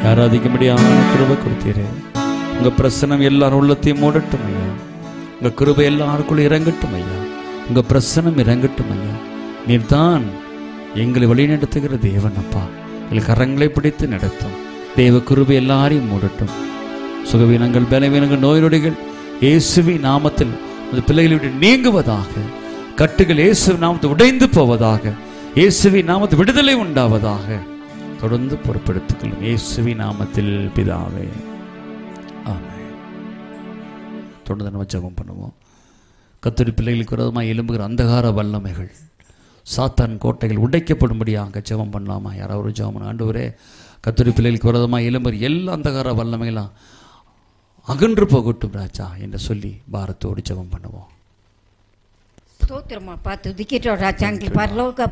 ஆராதிக்கும்படியான கிருபை கொடுத்தீரே உங்க பிரசனம் எல்லாரும் உள்ளத்தையும் மூடட்டும் ஐயா உங்க கிருபை எல்லாருக்குள்ள இறங்கட்டும் ஐயா உங்க பிரசனம் இறங்கட்டும் ஐயா நீர்தான் எங்களை வழிநடத்துகிற தேவன் அப்பா எங்கள் கரங்களை பிடித்து நடத்தும் தேவ கிருபை எல்லாரையும் மூடட்டும் சுகவீனங்கள் பலவீனங்கள் நோய் நொடிகள் இயேசுவி நாமத்தில் அந்த பிள்ளைகளை விட்டு நீங்குவதாக கட்டுகள் இயேசு நாமத்தை உடைந்து போவதாக இயேசுவி நாமத்தில் விடுதலை உண்டாவதாக தொடர்ந்து பொறுப்பெடுத்துக் கொள்ளும் இயேசுவி நாமத்தில் பிதாவே ஆமென் தொடர்ந்து நம்ம ஜெபம் பண்ணுவோம் கத்தரி பிள்ளைகளுக்கு விரோதமாக எலும்புகிற அந்தகார வல்லமைகள் சாத்தான் கோட்டைகள் உடைக்கப்படும்படியாக ஜெபம் பண்ணலாமா யாராவது ஒரு ஜெபம் பண்ண ஆண்டவரே கத்தரி பிள்ளைகளுக்கு விரோதமாக எலும்புகிற எல்லா அந்தகார வல்லமைகளும் அகன்று போகட்டும் ராஜா என்று சொல்லி பாரத்தோடு ஜெபம் பண்ணுவோம் స్తోత్రమా పా తుదికిటో రాజాంగ్లి పరలోక